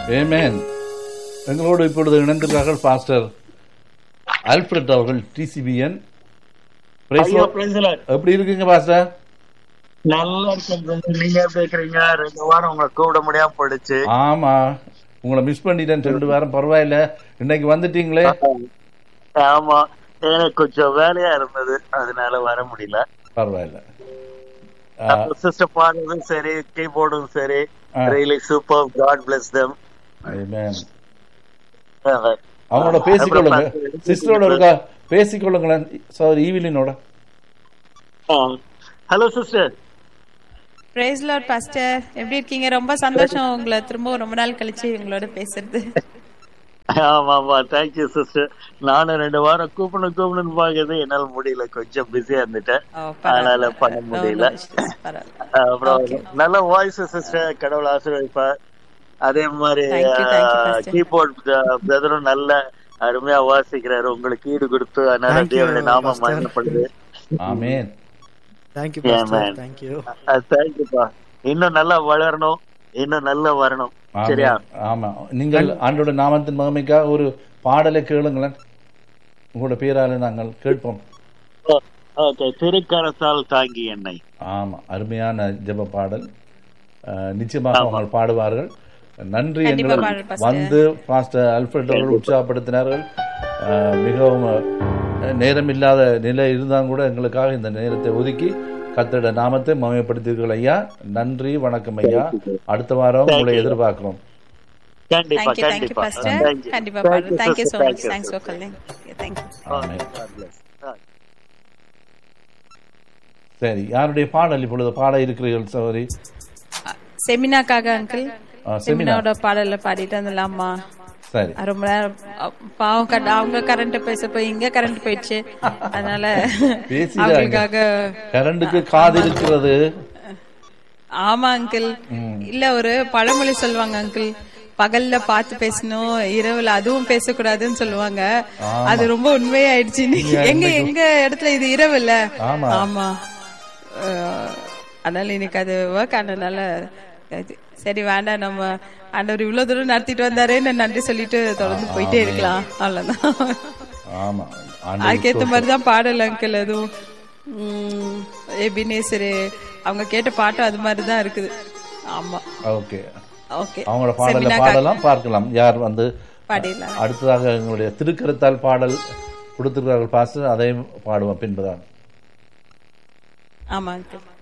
ஏமேன் எங்களோடு இப்பொழுது இணைந்திருக்கிறார்கள் பாஸ்டர் ஆல்ஃபிரட் அவர்கள் டிசிபிஎன் ஐயோ praise the Lord. எப்படி இருக்குங்க பாஸ்டர் நல்லா இருக்கேன் brother. நீங்க எப்படி இருக்கிறீங்க ரெண்டு வாரம் உங்களை கூப்பிட முடியாம போயிடுச்சு ஆமா உங்களை மிஸ் பண்ணிட்டேன் ரெண்டு வாரம் பரவாயில்ல இன்னைக்கு வந்துட்டீங்களே ஆமா எனக்கு கொஞ்சம் வேலையா இருந்தது அதனால வர முடியல பரவாயில்ல சிஸ்டர் பாடுறதும் சரி கீபோர்டும் சரி ஆ. Really super god bless them amen. அவங்களோட பேசிக்கொள்ளுங்க சிஸ்டரோட இருக்கா பேசிக்கொள்ளுங்களேன் சார் ஈவிலினோட hello sister praise lord pastor எப்படி இருக்கீங்க ரொம்ப சந்தோஷம் உங்களை திரும்ப ரொம்ப நாள் கழிச்சு உங்களோட பேசுறது ஆமா ஆமா தேங்க்யூ சிஸ்டர் நானும் ரெண்டு வாரம் கூப்பிடணும் கூப்பிடணும்னு பாக்குறது என்னால முடியல கொஞ்சம் பிஸியா இருந்துட்டேன் ஓ, அதனால பரவாயில்ல. பண்ண No, முடியல no issues. பரவாயில்ல. அப்புறம் Okay. நல்ல வாய்ஸ் சிஸ்டர் கடவுள் ஆசீர்வதிப்பார் அதே மாதிரி Thank you, thank you, Pastor. Keyboard பிரதரும் நல்ல அருமையா வாசிக்கிறாரு உங்களுக்கு ஈடு கொடுத்து அதனால Thank you, தேவனுடைய நாமம் Pastor. மகிமைப்படுது amen thank you Yeah, pastor man. Thank you தேங்க்யூப்பா இன்னும் நல்லா வளரணும் இன்னும் நல்லா வரணும் சரியா ஆமென். ஆமா நீங்கள் ஆண்டோட நாமத்தின் மகிமைக்காக ஒரு பாடலை கேளுங்களேன் உங்களோட பேரால நாங்கள் கேட்போம் ஓகே திருக்கரத்தால் தாங்கி என்னை ஆமா அருமையான ஜெப பாடல் அஹ், நிச்சயமாக அவங்க பாடுவார்கள் நன்றி கண்டிப்பா எங்களை பாடுறேன், பாஸ்டர். வந்து பாஸ்டர் அல்ஃபிரட் அவர்கள் உற்சாகப்படுத்தினார்கள் அஹ், மிகவும் அஹ், நேரமில்லாத நிலை இருந்தாலும் கூட எங்களுக்காக இந்த நேரத்தை ஒதுக்கி கத்தோட நாமத்தை மகிமைப்படுத்தீர்கள் ஐயா நன்றி வணக்கம் ஐயா அடுத்த வாரம் உங்களை எதிர்பார்க்கிறோம் கண்டிப்பா Thank you, thank you, கண்டிப்பா Pastor. Thank you. கண்டிப்பா Thank பாடுறேன். you, Thank you sister. so much. Thank you, Thanks for sister. calling. Okay, thank you. Amen. God bless. Ah. சரி யாருடைய பாடல் இப்பொழுது பாட இருக்கிறீர்கள் சகோதரி செமினாக்காக அங்கிள் ஆ, செமினா செமினாவோட பாடல்ல பாடிட்டு வந்துடலாமா சரி ரொம்ப நேரம் அ, பாவம் கட்ட அவங்க கரண்ட் பேச போய் இங்க கரண்ட் போயிடுச்சு அதனால பேசிடாங்க அவங்களுக்காக கரண்டுக்கு காது இருக்கிறது ஆமா அங்கிள் இல்ல ஒரு பழமொழி சொல்லுவாங்க அங்கிள் பகல்ல பார்த்து பேசணும் இரவுல அதுவும் பேசக்கூடாதுன்னு சொல்லுவாங்க அது ரொம்ப உண்மையாயிடுச்சு இன்னைக்கு. எங்க எங்க இடத்துல இது இரவு இல்ல ஆமா. ஆமா அஹ், அதனால இன்னைக்கு அது ஒர்க் ஆனதுனால அது சரி வேண்டாம் நம்ம ஆண்டவர் இவ்வளவு தூரம் நடத்திட்டு வந்தாரேன்னு நன்றி சொல்லிட்டு தொடர்ந்து போயிட்டே இருக்கலாம் அவ்வளவுதான் ஆமா ஆண்டு அதுக்கேத்த மாதிரிதான் பாடல் அங்கிள் அதுவும் உம், எபினேசரு அவங்க கேட்ட பாட்டும் அது மாதிரிதான் இருக்குது ஆமா ஓகே ஓகே அவங்களோட பாடல செமினா பாடலாம் பார்க்கலாம் யார் வந்து பாடிடலாம் அடுத்ததாக எங்களுடைய திருக்கரத்தால் பாடல் கொடுத்திருக்கிறார்கள் பாஸ்டர் அதையும் பாடுவோம் பின்புதான் ஆமா அங்கிள்